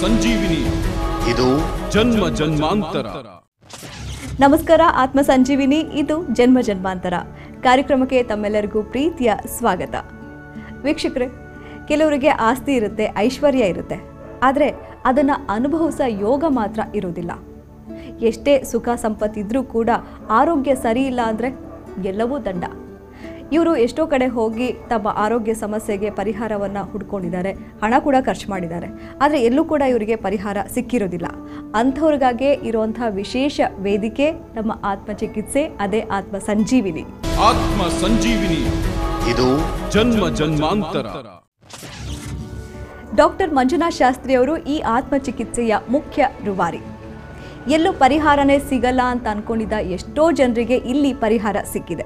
ಸಂಜೀವಿನಿ ಇದು ಜನ್ಮ ಜನ್ಮಾಂತರ ನಮಸ್ಕಾರ ಆತ್ಮ ಸಂಜೀವಿನಿ ಇದು ಜನ್ಮ ಜನ್ಮಾಂತರ ಕಾರ್ಯಕ್ರಮಕ್ಕೆ ತಮ್ಮೆಲ್ಲರಿಗೂ ಪ್ರೀತಿಯ ಸ್ವಾಗತ ವೀಕ್ಷಕರೇ ಕೆಲವರಿಗೆ ಆಸ್ತಿ ಇರುತ್ತೆ ಐಶ್ವರ್ಯ ಇರುತ್ತೆ ಆದರೆ ಅದನ್ನು ಅನುಭವಿಸೋ ಯೋಗ ಮಾತ್ರ ಇರೋದಿಲ್ಲ ಎಷ್ಟೇ ಸುಖ ಸಂಪತ್ತಿದ್ರೂ ಕೂಡ ಆರೋಗ್ಯ ಸರಿ ಇಲ್ಲ ಅಂದರೆ ಎಲ್ಲವೂ ದಂಡ ಇವರು ಎಷ್ಟೋ ಕಡೆ ಹೋಗಿ ತಮ್ಮ ಆರೋಗ್ಯ ಸಮಸ್ಯೆಗೆ ಪರಿಹಾರವನ್ನು ಹುಡ್ಕೊಂಡಿದ್ದಾರೆ ಹಣ ಕೂಡ ಖರ್ಚು ಮಾಡಿದ್ದಾರೆ ಆದರೆ ಎಲ್ಲೂ ಕೂಡ ಇವರಿಗೆ ಪರಿಹಾರ ಸಿಕ್ಕಿರೋದಿಲ್ಲ ಅಂಥವ್ರಿಗಾಗೆ ಇರುವಂಥ ವಿಶೇಷ ವೇದಿಕೆ ನಮ್ಮ ಆತ್ಮಚಿಕಿತ್ಸೆ ಅದೇ ಆತ್ಮ ಸಂಜೀವಿನಿ ಆತ್ಮ ಸಂಜೀವಿನಿ ಇದು ಜನ್ಮ ಜನ್ಮಾಂತರ ಡಾಕ್ಟರ್ ಮಂಜುನಾಥ್ ಶಾಸ್ತ್ರಿ ಅವರು ಈ ಆತ್ಮಚಿಕಿತ್ಸೆಯ ಮುಖ್ಯ ರೂವಾರಿ ಎಲ್ಲೂ ಪರಿಹಾರನೇ ಸಿಗಲ್ಲ ಅಂತ ಅನ್ಕೊಂಡಿದ್ದ ಎಷ್ಟೋ ಜನರಿಗೆ ಇಲ್ಲಿ ಪರಿಹಾರ ಸಿಕ್ಕಿದೆ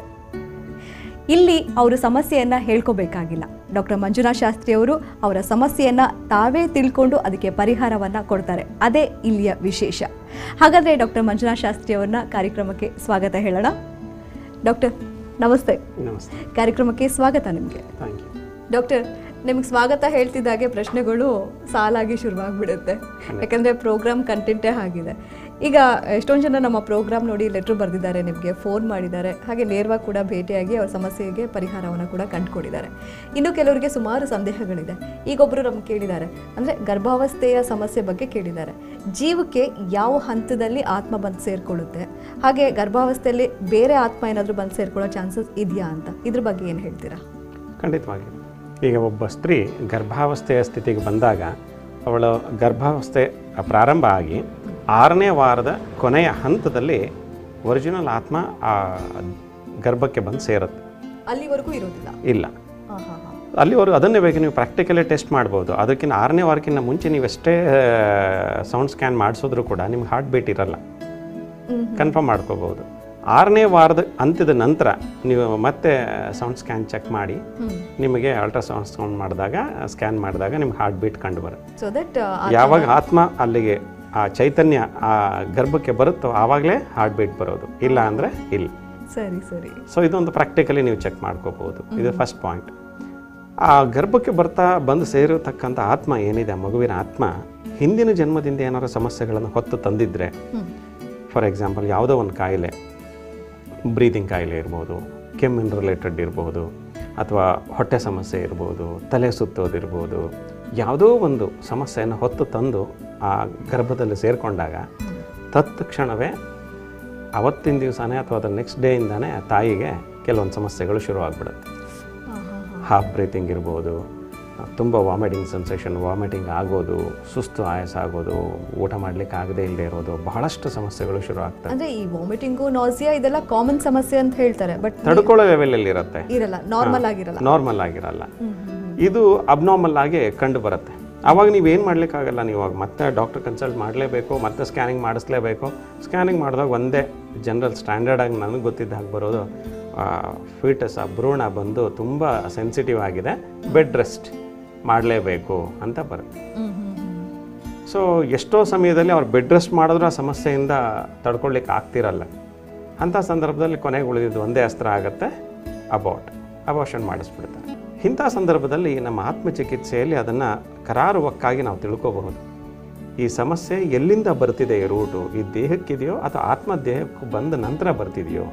ಇಲ್ಲಿ ಅವರು ಸಮಸ್ಯೆಯನ್ನು ಹೇಳ್ಕೋಬೇಕಾಗಿಲ್ಲ ಡಾಕ್ಟರ್ ಮಂಜುನಾಥ್ ಶಾಸ್ತ್ರಿ ಅವರು ಅವರ ಸಮಸ್ಯೆಯನ್ನು ತಾವೇ ತಿಳ್ಕೊಂಡು ಅದಕ್ಕೆ ಪರಿಹಾರವನ್ನು ಕೊಡ್ತಾರೆ ಅದೇ ಇಲ್ಲಿಯ ವಿಶೇಷ ಹಾಗಾದರೆ ಡಾಕ್ಟರ್ ಮಂಜುನಾಥ್ ಶಾಸ್ತ್ರಿ ಅವ್ರನ್ನ ಕಾರ್ಯಕ್ರಮಕ್ಕೆ ಸ್ವಾಗತ ಹೇಳೋಣ ಡಾಕ್ಟರ್ ನಮಸ್ತೆ ನಮಸ್ತೆ ಕಾರ್ಯಕ್ರಮಕ್ಕೆ ಸ್ವಾಗತ ನಿಮಗೆ ಥ್ಯಾಂಕ್ ಯು ಡಾಕ್ಟರ್ ನಿಮ್ಗೆ ಸ್ವಾಗತ ಹೇಳ್ತಿದ್ದಾಗೆ ಪ್ರಶ್ನೆಗಳು ಸಾಲಾಗಿ ಶುರುವಾಗ್ಬಿಡುತ್ತೆ ಯಾಕಂದರೆ ಪ್ರೋಗ್ರಾಮ್ ಕಂಟೆಂಟೇ ಆಗಿದೆ ಈಗ ಎಷ್ಟೊಂದು ಜನ ನಮ್ಮ ಪ್ರೋಗ್ರಾಮ್ ನೋಡಿ ಲೆಟ್ರ್ ಬರೆದಿದ್ದಾರೆ ನಿಮಗೆ ಫೋನ್ ಮಾಡಿದ್ದಾರೆ ಹಾಗೆ ನೇರವಾಗಿ ಕೂಡ ಭೇಟಿಯಾಗಿ ಅವ್ರ ಸಮಸ್ಯೆಗೆ ಪರಿಹಾರವನ್ನು ಕೂಡ ಕಂಡುಕೊಂಡಿದ್ದಾರೆ ಇನ್ನು ಕೆಲವರಿಗೆ ಸುಮಾರು ಸಂದೇಹಗಳಿದೆ ಈಗ ಒಬ್ಬರು ನಮ್ಗೆ ಕೇಳಿದ್ದಾರೆ ಅಂದರೆ ಗರ್ಭಾವಸ್ಥೆಯ ಸಮಸ್ಯೆ ಬಗ್ಗೆ ಕೇಳಿದ್ದಾರೆ ಜೀವಕ್ಕೆ ಯಾವ ಹಂತದಲ್ಲಿ ಆತ್ಮ ಬಂದು ಸೇರಿಕೊಳ್ಳುತ್ತೆ ಹಾಗೆ ಗರ್ಭಾವಸ್ಥೆಯಲ್ಲಿ ಬೇರೆ ಆತ್ಮ ಏನಾದರೂ ಬಂದು ಸೇರ್ಕೊಳ್ಳೋ ಚಾನ್ಸಸ್ ಇದೆಯಾ ಅಂತ ಇದ್ರ ಬಗ್ಗೆ ಏನು ಹೇಳ್ತೀರಾ ಖಂಡಿತವಾಗಿ ಈಗ ಒಬ್ಬ ಸ್ತ್ರೀ ಗರ್ಭಾವಸ್ಥೆಯ ಸ್ಥಿತಿಗೆ ಬಂದಾಗ ಅವಳ ಗರ್ಭಾವಸ್ಥೆ ಪ್ರಾರಂಭ ಆಗಿ ಆರನೇ ವಾರದ ಕೊನೆಯ ಹಂತದಲ್ಲಿ ಒರಿಜಿನಲ್ ಆತ್ಮ ಆ ಗರ್ಭಕ್ಕೆ ಬಂದು ಸೇರುತ್ತೆ ಅಲ್ಲಿವರೆಗೂ ಇರೋದಿಲ್ಲ ಇಲ್ಲ ಹಾಂ ಹಾಂ ಹಾಂ ಅಲ್ಲಿವರೆಗೂ ಅದನ್ನೇ ಬೇಕು ನೀವು ಪ್ರಾಕ್ಟಿಕಲಿ ಟೆಸ್ಟ್ ಮಾಡ್ಬೋದು ಅದಕ್ಕಿಂತ ಆರನೇ ವಾರಕ್ಕಿಂತ ಮುಂಚೆ ನೀವು ಎಷ್ಟೇ ಸೌಂಡ್ ಸ್ಕ್ಯಾನ್ ಮಾಡಿಸಿದ್ರು ಕೂಡ ನಿಮ್ಗೆ ಹಾರ್ಟ್ ಬೀಟ್ ಇರಲ್ಲ ಕನ್ಫರ್ಮ್ ಮಾಡ್ಕೋಬೋದು ಆರನೇ ವಾರದ ಅಂತ್ಯದ ನಂತರ ನೀವು ಮತ್ತೆ ಸೌಂಡ್ ಸ್ಕ್ಯಾನ್ ಚೆಕ್ ಮಾಡಿ ನಿಮಗೆ ಅಲ್ಟ್ರಾಸೌಂಡ್ ಸೌಂಡ್ ಮಾಡಿದಾಗ ಸ್ಕ್ಯಾನ್ ಮಾಡಿದಾಗ ನಿಮ್ಗೆ ಹಾರ್ಟ್ ಬೀಟ್ ಕಂಡು ಬರುತ್ತೆ ಸೊ ದಟ್ ಯಾವಾಗ ಆತ್ಮ ಅಲ್ಲಿಗೆ ಆ ಚೈತನ್ಯ ಆ ಗರ್ಭಕ್ಕೆ ಬರುತ್ತೋ ಆವಾಗಲೇ ಹಾರ್ಟ್ ಬೀಟ್ ಬರೋದು ಇಲ್ಲ ಅಂದರೆ ಇಲ್ಲ ಸರಿ ಸರಿ ಸೊ ಇದೊಂದು ಪ್ರಾಕ್ಟಿಕಲಿ ನೀವು ಚೆಕ್ ಮಾಡ್ಕೋಬಹುದು ಇದು ಫಸ್ಟ್ ಪಾಯಿಂಟ್ ಆ ಗರ್ಭಕ್ಕೆ ಬರ್ತಾ ಬಂದು ಸೇರಿರತಕ್ಕಂಥ ಆತ್ಮ ಏನಿದೆ ಆ ಮಗುವಿನ ಆತ್ಮ ಹಿಂದಿನ ಜನ್ಮದಿಂದ ಏನಾದ್ರು ಸಮಸ್ಯೆಗಳನ್ನು ಹೊತ್ತು ತಂದಿದ್ರೆ ಫಾರ್ ಎಕ್ಸಾಂಪಲ್ ಯಾವುದೋ ಒಂದು ಕಾಯಿಲೆ ಬ್ರೀದಿಂಗ್ ಕಾಯಿಲೆ ಇರ್ಬೋದು ಕೆಮ್ಮಿನ ರಿಲೇಟೆಡ್ ಇರ್ಬೋದು ಅಥವಾ ಹೊಟ್ಟೆ ಸಮಸ್ಯೆ ಇರ್ಬೋದು ತಲೆ ಸುತ್ತೋದಿರ್ಬೋದು ಯಾವುದೋ ಒಂದು ಸಮಸ್ಯೆಯನ್ನು ಹೊತ್ತು ತಂದು ಆ ಗರ್ಭದಲ್ಲಿ ಸೇರಿಕೊಂಡಾಗ ತತ್ಕ್ಷಣವೇ ಅವತ್ತಿನ ದಿವಸನೇ ಅಥವಾ ಅದರ ನೆಕ್ಸ್ಟ್ ಡೇಯಿಂದಾನೇ ಆ ತಾಯಿಗೆ ಕೆಲವೊಂದು ಸಮಸ್ಯೆಗಳು ಶುರುವಾಗ್ಬಿಡುತ್ತೆ ಹಾಫ್ ಬ್ರೀತಿಂಗ್ ಇರ್ಬೋದು ತುಂಬ ವಾಮಿಟಿಂಗ್ ಸೆನ್ಸೇಷನ್ ವಾಮಿಟಿಂಗ್ ಆಗೋದು ಸುಸ್ತು ಆಯಾಸ ಆಗೋದು ಊಟ ಮಾಡ್ಲಿಕ್ಕೆ ಆಗದೇ ಇಲ್ಲದೆ ಇರೋದು ಬಹಳಷ್ಟು ಸಮಸ್ಯೆಗಳು ಶುರು ಆಗ್ತವೆ ಅಂದ್ರೆ ಈ ವಾಮಿಟಿಂಗು ನಾಸಿಯಾ ಇದೆಲ್ಲ ಕಾಮನ್ ಸಮಸ್ಯೆ ಅಂತ ಹೇಳ್ತಾರೆ ಬಟ್ ತಡ್ಕೊಳ್ಳೋ ಲೆವೆಲಲ್ಲಿ ಇರುತ್ತೆ ಇರಲ್ಲ ನಾರ್ಮಲ್ ಆಗಿರಲ್ಲ ನಾರ್ಮಲ್ ಆಗಿರಲ್ಲ ಇದು ಅಬ್ನಾರ್ಮಲ್ ಆಗಿ ಕಂಡು ಬರುತ್ತೆ ಆವಾಗ ನೀವೇನು ಮಾಡ್ಲಿಕ್ಕಾಗಲ್ಲ ನೀವು ಅವಾಗ ಮತ್ತೆ ಡಾಕ್ಟರ್ ಕನ್ಸಲ್ಟ್ ಮಾಡಲೇಬೇಕು ಮತ್ತೆ ಸ್ಕ್ಯಾನಿಂಗ್ ಮಾಡಿಸ್ಲೇಬೇಕು ಸ್ಕ್ಯಾನಿಂಗ್ ಮಾಡಿದಾಗ ಒಂದೇ ಜನರಲ್ ಸ್ಟ್ಯಾಂಡರ್ಡ್ ಆಗಿ ನನಗೆ ಗೊತ್ತಿದ್ದ ಹಾಗೆ ಬರೋದು ಫೀಟಸ್ ಆ ಭ್ರೂಣ ಬಂದು ತುಂಬ ಸೆನ್ಸಿಟಿವ್ ಆಗಿದೆ ಬೆಡ್ ರೆಸ್ಟ್ ಮಾಡಲೇಬೇಕು ಅಂತ ಬರುತ್ತೆ ಸೊ ಎಷ್ಟೋ ಸಮಯದಲ್ಲಿ ಅವ್ರು ಬೆಡ್ ರೆಸ್ಟ್ ಮಾಡಿದ್ರೂ ಆ ಸಮಸ್ಯೆಯಿಂದ ತಡ್ಕೊಳ್ಲಿಕ್ಕೆ ಆಗ್ತಿರಲ್ಲ ಅಂಥ ಸಂದರ್ಭದಲ್ಲಿ ಕೊನೆಗೆ ಉಳಿದಿದ್ದು ಒಂದೇ ಅಸ್ತ್ರ ಆಗುತ್ತೆ ಅಬೌಟ್ ಅಬಾಷನ್ ಮಾಡಿಸ್ಬಿಡ್ತಾರೆ ಇಂಥ ಸಂದರ್ಭದಲ್ಲಿ ನಮ್ಮ ಆತ್ಮಚಿಕಿತ್ಸೆಯಲ್ಲಿ ಅದನ್ನು ಕರಾರುವಕ್ಕಾಗಿ ನಾವು ತಿಳ್ಕೋಬಹುದು ಈ ಸಮಸ್ಯೆ ಎಲ್ಲಿಂದ ಬರ್ತಿದೆ ಈ ರೂಟು ಈ ದೇಹಕ್ಕಿದೆಯೋ ಅಥವಾ ಆತ್ಮ ದೇಹಕ್ಕೆ ಬಂದ ನಂತರ ಬರ್ತಿದೆಯೋ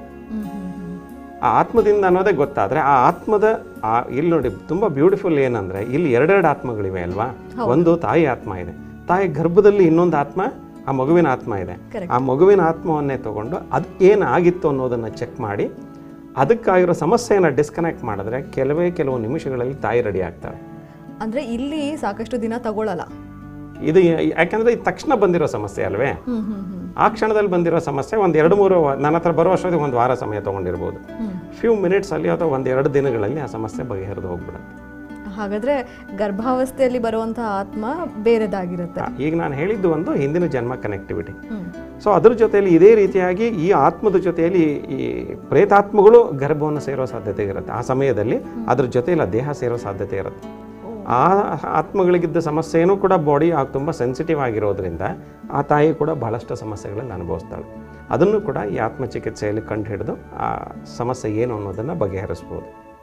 ಆ ಆತ್ಮದಿಂದ ಅನ್ನೋದೇ ಗೊತ್ತಾದ್ರೆ ಆ ಆತ್ಮದ ಆ ಇಲ್ಲಿ ನೋಡಿ ತುಂಬ ಬ್ಯೂಟಿಫುಲ್ ಏನಂದ್ರೆ ಇಲ್ಲಿ ಎರಡೆರಡು ಆತ್ಮಗಳಿವೆ ಅಲ್ವಾ ಒಂದು ತಾಯಿ ಆತ್ಮ ಇದೆ ತಾಯಿ ಗರ್ಭದಲ್ಲಿ ಇನ್ನೊಂದು ಆತ್ಮ ಆ ಮಗುವಿನ ಆತ್ಮ ಇದೆ Correct. ಆ ಮಗುವಿನ ಆತ್ಮವನ್ನೇ ತಗೊಂಡು ಅದು ಏನಾಗಿತ್ತು ಅನ್ನೋದನ್ನ ಚೆಕ್ ಮಾಡಿ ಅದಕ್ಕಾಗಿರೋ ಸಮಸ್ಯೆಯನ್ನು ಡಿಸ್ಕನೆಕ್ಟ್ ಮಾಡಿದ್ರೆ ಕೆಲವೇ ಕೆಲವು ನಿಮಿಷಗಳಲ್ಲಿ ತಾಯಿ ರೆಡಿ ಆಗ್ತಾರೆ ಅಂದ್ರೆ ಇಲ್ಲಿ ಸಾಕಷ್ಟು ದಿನ ತಗೊಳ್ಳಲ್ಲ ಇದು ಯಾಕಂದ್ರೆ ಇದು ತಕ್ಷಣ ಬಂದಿರೋ ಸಮಸ್ಯೆ ಅಲ್ವೇ ಹ್ಮ್ ಹ್ಮ್ ಹ್ಮ್ ಆ ಕ್ಷಣದಲ್ಲಿ ಬಂದಿರೋ ಸಮಸ್ಯೆ ಒಂದು ಎರಡು ಮೂರು ವ- ನನ್ನ ಹತ್ರ ಬರೋ ಅಷ್ಟೊತ್ತಿಗೆ ಒಂದು ವಾರ ಸಮಯ ತೊಗೊಂಡಿರ್ಬೋದು ಫ್ಯೂ ಮಿನಿಟ್ಸಲ್ಲಿ ಅಥವಾ ಒಂದು ಎರಡು ದಿನಗಳಲ್ಲಿ ಆ ಸಮಸ್ಯೆ ಬಗೆಹರಿದು ಹೋಗ್ಬಿಡುತ್ತೆ ಹಾಗಾದ್ರೆ ಗರ್ಭಾವಸ್ಥೆಯಲ್ಲಿ ಬರುವಂತಹ ಆತ್ಮ ಬೇರೆದಾಗಿರುತ್ತೆ ಆ, ಈಗ ನಾನು ಹೇಳಿದ್ದು ಒಂದು ಹಿಂದಿನ ಜನ್ಮ ಕನೆಕ್ಟಿವಿಟಿ ಸೊ ಅದ್ರ ಜೊತೆಯಲ್ಲಿ ಇದೇ ರೀತಿಯಾಗಿ ಈ ಆತ್ಮದ ಜೊತೆಯಲ್ಲಿ ಈ ಪ್ರೇತಾತ್ಮಗಳು ಗರ್ಭವನ್ನು ಸೇರೋ ಸಾಧ್ಯತೆ ಇರುತ್ತೆ ಆ ಸಮಯದಲ್ಲಿ ಅದ್ರ ಜೊತೆಯಲ್ಲಿ ಆ ದೇಹ ಸೇರೋ ಸಾಧ್ಯತೆ ಇರುತ್ತೆ ಆ ಆತ್ಮಗಳಿಗಿದ್ದ ಸಮಸ್ಯೆನೂ ಕೂಡ ಬಾಡಿ ತುಂಬ ಸೆನ್ಸಿಟಿವ್ ಆಗಿರೋದ್ರಿಂದ ಆ ತಾಯಿ ಕೂಡ ಬಹಳಷ್ಟು ಸಮಸ್ಯೆಗಳನ್ನು ಅನುಭವಿಸ್ತಾಳೆ ಅದನ್ನು ಕೂಡ ಈ ಆತ್ಮಚಿಕಿತ್ಸೆಯಲ್ಲಿ ಕಂಡು ಹಿಡಿದು ಆ ಸಮಸ್ಯೆ ಏನು ಅನ್ನೋದನ್ನು ಬಗೆಹರಿಸ್ಬೋದು